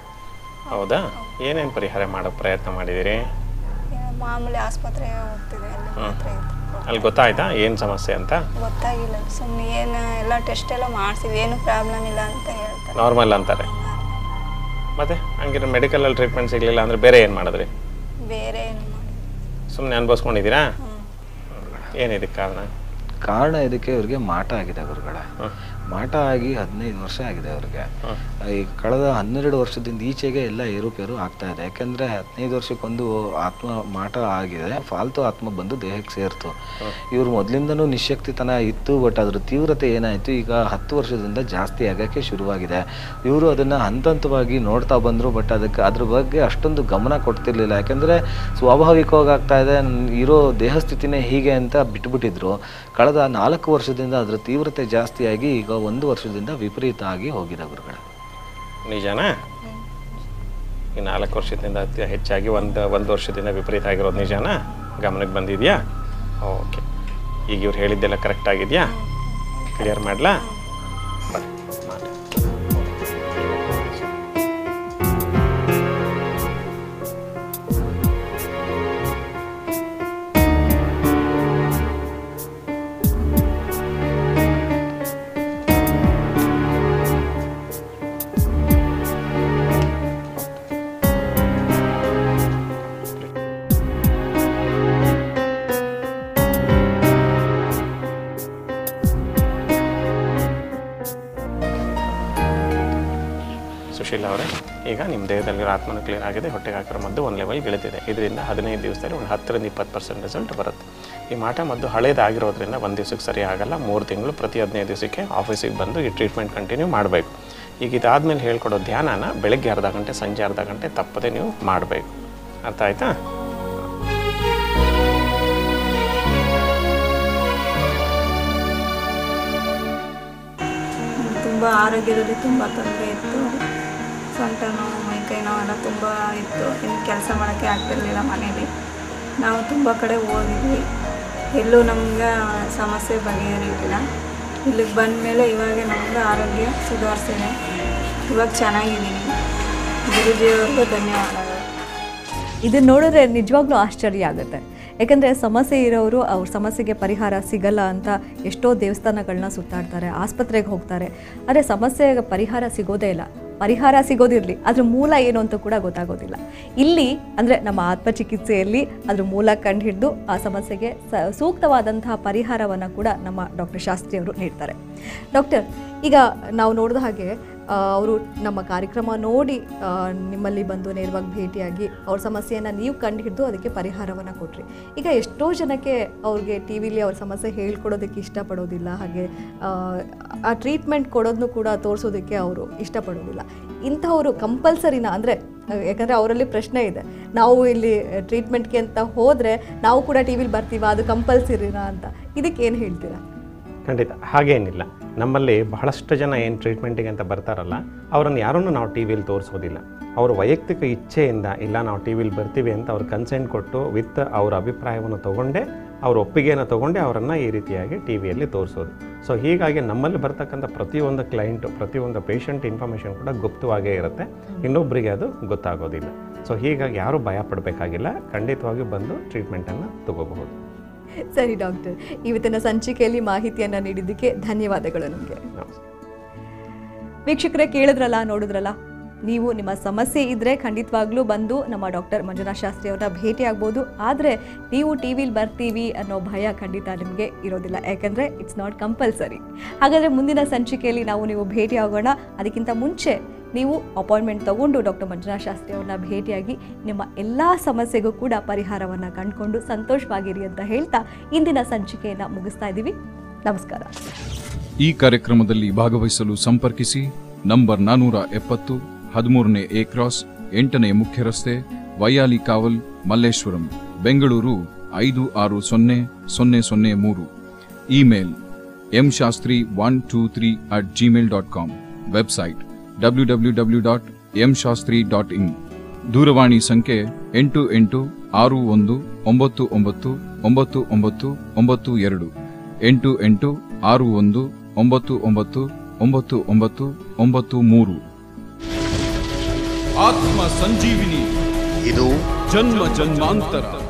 ಹೌದಾ ಏನೇನು ಪರಿಹಾರ ಮಾಡೋ ಪ್ರಯತ್ನ ಮಾಡಿದ್ದೀರಿ ಈಗ ಮಾಮೂಲಿ ಆಸ್ಪತ್ರೆಗೆ ಹೋಗ್ತಿದೆ ಅಲ್ಲಿ ಮಾತ್ರ ಇತ್ತು ಅಲ್ಲಿ ಗೊತ್ತಾಯ್ತಾ ಏನು ಸಮಸ್ಯೆ ಅಂತ ಗೊತ್ತಾಗಿಲ್ಲ ಸುಮ್ಮನೆ ಏನು ಎಲ್ಲ ಟೆಸ್ಟ್ ಎಲ್ಲ ಮಾಡಿಸಿವಿ ಏನು ಪ್ರಾಬ್ಲಮ್ ಇಲ್ಲ ಅಂತ ಹೇಳ್ತಾರೆ ನಾರ್ಮಲ್ ಅಂತಾರೆ ಮತ್ತೆ ಹಂಗಿದ್ರೆ ಮೆಡಿಕಲಲ್ಲಿ ಟ್ರೀಟ್ಮೆಂಟ್ ಸಿಗಲಿಲ್ಲ ಅಂದರೆ ಬೇರೆ ಏನು ಮಾಡಿದ್ರಿ ಬೇರೆ ಏನು ಮಾಡಿ ಸುಮ್ಮನೆ ಅನುಭವಿಸ್ಕೊಂಡಿದ್ದೀರಾ ಏನಿದಕ್ಕೆ ಕಾರಣ ಕಾರಣ ಇದಕ್ಕೆ ಇವ್ರಿಗೆ ಮಾಟ ಆಗಿದೆ ಗುರುಗಳೇ ಮಾಟ ಆಗಿ ಹದಿನೈದು ವರ್ಷ ಆಗಿದೆ ಅವ್ರಿಗೆ ಈ ಕಳೆದ ಹನ್ನೆರಡು ವರ್ಷದಿಂದ ಈಚೆಗೆ ಎಲ್ಲ ಏರುಪೇರು ಆಗ್ತಾ ಇದೆ ಯಾಕೆಂದ್ರೆ ಹದಿನೈದು ವರ್ಷಕ್ಕೊಂದು ಆತ್ಮ ಮಾಟ ಆಗಿದೆ ಫಾಲ್ತು ಆತ್ಮ ಬಂದು ದೇಹಕ್ಕೆ ಸೇರ್ತು ಇವ್ರು ಮೊದಲಿಂದನೂ ನಿಶಕ್ತಿತನ ಇತ್ತು ಬಟ್ ಅದ್ರ ತೀವ್ರತೆ ಏನಾಯ್ತು ಈಗ ಹತ್ತು ವರ್ಷದಿಂದ ಜಾಸ್ತಿ ಆಗಕ್ಕೆ ಶುರುವಾಗಿದೆ ಇವರು ಅದನ್ನ ಹಂತ ಹಂತವಾಗಿ ನೋಡ್ತಾ ಬಂದ್ರು ಬಟ್ ಅದಕ್ಕೆ ಅದ್ರ ಬಗ್ಗೆ ಅಷ್ಟೊಂದು ಗಮನ ಕೊಡ್ತಿರ್ಲಿಲ್ಲ ಯಾಕಂದ್ರೆ ಸ್ವಾಭಾವಿಕವಾಗಿ ಆಗ್ತಾ ಇದೆ ನನ್ ಇರೋ ದೇಹ ಸ್ಥಿತಿನೇ ಹೀಗೆ ಅಂತ ಬಿಟ್ಬಿಟ್ಟಿದ್ರು ಕಳೆದ ನಾಲ್ಕು ವರ್ಷದಿಂದ ಅದ್ರ ತೀವ್ರತೆ ಜಾಸ್ತಿಯಾಗಿ ಈಗ ಒಂದು ವರ್ಷದಿಂದ ವಿಪರೀತ ಆಗಿ ಹೋಗಿದೆ ಗುರುಗಳೇ ನಿಜನಾ ಈ ನಾಲ್ಕು ವರ್ಷದಿಂದ ಅತಿ ಹೆಚ್ಚಾಗಿ ಒಂದು ಒಂದು ವರ್ಷದಿಂದ ವಿಪರೀತ ಆಗಿರೋದು ನಿಜನಾ ಗಮನಕ್ಕೆ ಬಂದಿದೆಯಾ ಓಕೆ ಈಗ ಇವ್ರು ಹೇಳಿದ್ದೆಲ್ಲ ಕರೆಕ್ಟ್ ಆಗಿದೆಯಾ ಕ್ಲಿಯರ್ ಮಾಡಲಾ ಬರ್ರಿ ಮಾಡಿ ಸುಶೀಲ ಅವರೇ ಈಗ ನಿಮ್ಮ ದೇಹದಲ್ಲಿರೋ ಆತ್ಮನ ಕ್ಲಿಯರ್ ಆಗಿದೆ ಹೊಟ್ಟೆಗೆ ಹಾಕಿರೋ ಮದ್ದು ಒಂದು ಲೆವೆಲ್ ಇಳಿದಿದೆ ಇದರಿಂದ ಹದಿನೈದು ದಿವಸದಲ್ಲಿ ಒಂದು ಹತ್ತರಿಂದ ಇಪ್ಪತ್ತು ಪರ್ಸೆಂಟ್ ರಿಸಲ್ಟ್ ಬರುತ್ತೆ ಈ ಮಾಟ ಮದ್ದು ಹಳೇದಾಗಿರೋದ್ರಿಂದ ಒಂದು ದಿವಸಕ್ಕೆ ಸರಿ ಆಗಲ್ಲ ಮೂರು ತಿಂಗಳು ಪ್ರತಿ ಹದಿನೈದು ದಿವಸಕ್ಕೆ ಆಫೀಸಿಗೆ ಬಂದು ಈ ಟ್ರೀಟ್ಮೆಂಟ್ ಕಂಟಿನ್ಯೂ ಮಾಡಬೇಕು ಈಗ ಇದಾದ್ಮೇಲೆ ಹೇಳ್ಕೊಡೋ ಧ್ಯಾನನ ಬೆಳಗ್ಗೆ ಅರ್ಧ ಗಂಟೆ ಸಂಜೆ ಅರ್ಧ ಗಂಟೆ ತಪ್ಪದೆ ನೀವು ಮಾಡಬೇಕು ಅರ್ಥ ಆಯ್ತಾ ತುಂಬ ಆರೋಗ್ಯದಲ್ಲಿ ತುಂಬ ತೊಂದರೆ ಇತ್ತು ಸೊಂಟ ನೋವು ಮೈಕೈ ನೋವು ಎಲ್ಲ ತುಂಬ ಇತ್ತು ಇನ್ನು ಕೆಲಸ ಮಾಡೋಕ್ಕೆ ಆಗ್ತಿರ್ಲಿಲ್ಲ ಮನೇಲಿ ನಾವು ತುಂಬ ಕಡೆ ಹೋಗಿದ್ವಿ ಎಲ್ಲೂ ನಮ್ಗೆ ಸಮಸ್ಯೆ ಬಗೆಹರಿಲಿಲ್ಲ ಇಲ್ಲಿಗೆ ಬಂದ ಮೇಲೆ ಇವಾಗ ನಮ್ಗೆ ಆರೋಗ್ಯ ಸುಧಾರಿಸಿದೆ ಇವಾಗ ಚೆನ್ನಾಗಿದ್ದೀನಿ ಗುರುಜಿಯವ್ರಿಗೂ ಧನ್ಯವಾದಗಳು ಇದನ್ನ ನೋಡಿದ್ರೆ ನಿಜವಾಗ್ಲೂ ಆಶ್ಚರ್ಯ ಆಗುತ್ತೆ ಯಾಕಂದರೆ ಸಮಸ್ಯೆ ಇರೋರು ಅವ್ರ ಸಮಸ್ಯೆಗೆ ಪರಿಹಾರ ಸಿಗಲ್ಲ ಅಂತ ಎಷ್ಟೋ ದೇವಸ್ಥಾನಗಳನ್ನ ಸುತ್ತಾಡ್ತಾರೆ ಆಸ್ಪತ್ರೆಗೆ ಹೋಗ್ತಾರೆ ಆದರೆ ಸಮಸ್ಯೆಗೆ ಪರಿಹಾರ ಸಿಗೋದೇ ಇಲ್ಲ ಪರಿಹಾರ ಸಿಗೋದಿರಲಿ ಅದ್ರ ಮೂಲ ಏನು ಅಂತ ಕೂಡ ಗೊತ್ತಾಗೋದಿಲ್ಲ ಇಲ್ಲಿ ಅಂದರೆ ನಮ್ಮ ಆತ್ಮಚಿಕಿತ್ಸೆಯಲ್ಲಿ ಅದ್ರ ಮೂಲ ಕಂಡು ಹಿಡಿದು ಆ ಸಮಸ್ಯೆಗೆ ಸ ಸೂಕ್ತವಾದಂತಹ ಪರಿಹಾರವನ್ನು ಕೂಡ ನಮ್ಮ ಡಾಕ್ಟರ್ ಶಾಸ್ತ್ರಿ ಅವರು ನೀಡ್ತಾರೆ ಡಾಕ್ಟರ್ ಈಗ ನಾವು ನೋಡಿದ ಹಾಗೆ ಅವರು ನಮ್ಮ ಕಾರ್ಯಕ್ರಮ ನೋಡಿ ಆ, ನಿಮ್ಮಲ್ಲಿ ಬಂದು ನೇರವಾಗಿ ಭೇಟಿಯಾಗಿ ಅವ್ರ ಸಮಸ್ಯೆಯನ್ನು ನೀವು ಕಂಡು ಹಿಡಿದು ಅದಕ್ಕೆ ಪರಿಹಾರವನ್ನು ಕೊಟ್ರಿ ಈಗ ಎಷ್ಟೋ ಜನಕ್ಕೆ ಅವ್ರಿಗೆ ಟಿ ವಿಲಿ ಅವ್ರ ಸಮಸ್ಯೆ ಹೇಳ್ಕೊಡೋದಕ್ಕೆ ಇಷ್ಟಪಡೋದಿಲ್ಲ ಹಾಗೆ ಆ, ಆ ಟ್ರೀಟ್ಮೆಂಟ್ ಕೊಡೋದನ್ನು ಕೂಡ ತೋರಿಸೋದಕ್ಕೆ ಅವರು ಇಷ್ಟಪಡೋದಿಲ್ಲ ಇಂಥವರು ಕಂಪಲ್ಸರಿನ ಅಂದರೆ ಯಾಕಂದರೆ ಅವರಲ್ಲಿ ಪ್ರಶ್ನೆ ಇದೆ ನಾವು ಇಲ್ಲಿ ಟ್ರೀಟ್ಮೆಂಟ್ಗೆ ಅಂತ ಹೋದರೆ ನಾವು ಕೂಡ ಟಿ ವಿಲಿ ಬರ್ತೀವ ಅದು ಕಂಪಲ್ಸರಿನಾ ಅಂತ ಇದಕ್ಕೆ ಏನು ಹೇಳ್ತೀರಾ ಖಂಡಿತ ಹಾಗೇನಿಲ್ಲ ನಮ್ಮಲ್ಲಿ ಬಹಳಷ್ಟು ಜನ ಏನು ಟ್ರೀಟ್ಮೆಂಟಿಗೆ ಅಂತ ಬರ್ತಾರಲ್ಲ ಅವರನ್ನು ಯಾರನ್ನು ನಾವು ಟಿ ವಿಲಿ ತೋರಿಸೋದಿಲ್ಲ ಅವ್ರ ವೈಯಕ್ತಿಕ ಇಚ್ಛೆಯಿಂದ ಇಲ್ಲ ನಾವು ಟಿ ವಿಲಿ ಬರ್ತೀವಿ ಅಂತ ಅವ್ರು ಕನ್ಸೆಂಟ್ ಕೊಟ್ಟು ವಿತ್ ಅವ್ರ ಅಭಿಪ್ರಾಯವನ್ನು ತೊಗೊಂಡೇ ಅವ್ರ ಒಪ್ಪಿಗೆಯನ್ನು ತೊಗೊಂಡೇ ಅವರನ್ನು ಈ ರೀತಿಯಾಗಿ ಟಿ ವಿಯಲ್ಲಿ ತೋರಿಸೋದು ಸೊ ಹೀಗಾಗಿ ನಮ್ಮಲ್ಲಿ ಬರ್ತಕ್ಕಂಥ ಪ್ರತಿಯೊಂದು ಕ್ಲೈಂಟು ಪ್ರತಿಯೊಂದು ಪೇಷಂಟ್ ಇನ್ಫಾರ್ಮೇಷನ್ ಕೂಡ ಗುಪ್ತವಾಗೇ ಇರುತ್ತೆ ಇನ್ನೊಬ್ಬರಿಗೆ ಅದು ಗೊತ್ತಾಗೋದಿಲ್ಲ ಸೊ ಹೀಗಾಗಿ ಯಾರೂ ಭಯ ಪಡಬೇಕಾಗಿಲ್ಲ ಖಂಡಿತವಾಗಿ ಬಂದು ಟ್ರೀಟ್ಮೆಂಟನ್ನು ತಗೋಬಹುದು ಸರಿ ಡಾಕ್ಟರ್ ಇವತ್ತಿನ ಸಂಚಿಕೆಯಲ್ಲಿ ಮಾಹಿತಿಯನ್ನು ನೀಡಿದ್ದಕ್ಕೆ ಧನ್ಯವಾದಗಳು ನಿಮಗೆ ನಮಸ್ತೆ ವೀಕ್ಷಕರೇ ಕೇಳಿದ್ರಲ್ಲ ನೋಡಿದ್ರಲ್ಲ ನೀವು ನಿಮ್ಮ ಸಮಸ್ಯೆ ಇದ್ದರೆ ಖಂಡಿತವಾಗ್ಲೂ ಬಂದು ನಮ್ಮ ಡಾಕ್ಟರ್ ಮಂಜುನಾಥ್ ಶಾಸ್ತ್ರಿ ಅವರ ಭೇಟಿ ಆಗ್ಬೋದು ಆದರೆ ನೀವು ಟಿ ವಿಲಿ ಬರ್ತೀವಿ ಅನ್ನೋ ಭಯ ಖಂಡಿತ ನಿಮಗೆ ಇರೋದಿಲ್ಲ ಯಾಕಂದರೆ ಇಟ್ಸ್ ನಾಟ್ ಕಂಪಲ್ಸರಿ ಹಾಗಾದರೆ ಮುಂದಿನ ಸಂಚಿಕೆಯಲ್ಲಿ ನಾವು ನೀವು ಭೇಟಿ ಆಗೋಣ ಅದಕ್ಕಿಂತ ಮುಂಚೆ ನೀವು ಅಪಾಯಿಂಟ್ಮೆಂಟ್ ತಗೊಂಡು ಡಾಕ್ಟರ್ ಮಂಜುನಾಥ್ ಶಾಸ್ತ್ರಿ ಅವ್ರನ್ನ ಭೇಟಿಯಾಗಿ ನಿಮ್ಮ ಎಲ್ಲ ಸಮಸ್ಯೆಗೂ ಕೂಡ ಪರಿಹಾರವನ್ನು ಕಂಡುಕೊಂಡು ಸಂತೋಷವಾಗಿರಿ ಅಂತ ಹೇಳ್ತಾ ಇಂದಿನ ಸಂಚಿಕೆಯನ್ನು ಮುಗಿಸ್ತಾ ಇದ್ದೀವಿ ನಮಸ್ಕಾರ ಈ ಕಾರ್ಯಕ್ರಮದಲ್ಲಿ ಭಾಗವಹಿಸಲು ಸಂಪರ್ಕಿಸಿ ನಂಬರ್ ನಾನೂರ ಎಪ್ಪತ್ತು ಹದಿಮೂರನೇ ಎ ಕ್ರಾಸ್ ಎಂಟನೇ ಮುಖ್ಯ ರಸ್ತೆ ವೈಯಾಲಿ ಕಾವಲ್ ಮಲ್ಲೇಶ್ವರಂ ಬೆಂಗಳೂರು ಐದು ಆರು ಸೊನ್ನೆ ಸೊನ್ನೆ ಸೊನ್ನೆ ಮೂರು email M Shastri one two three at Gmail dot com website W W W dot M Shastri dot in ದೂರವಾಣಿ ಸಂಖ್ಯೆ ಎಂಟು ಎಂಟು ಆರು ಒಂದು ಒಂಬತ್ತು ಒಂಬತ್ತು ಒಂಬತ್ತು ಒಂಬತ್ತು ಒಂಬತ್ತು ಎರಡು ಎಂಟು ಎಂಟು ಆರು ಒಂದು ಒಂಬತ್ತು ಒಂಬತ್ತು ಒಂಬತ್ತು ಒಂಬತ್ತು ಒಂಬತ್ತು ಮೂರು ಆತ್ಮ ಸಂಜೀವಿನಿ ಇದು ಜನ್ಮ ಜನ್ಮಾಂತರ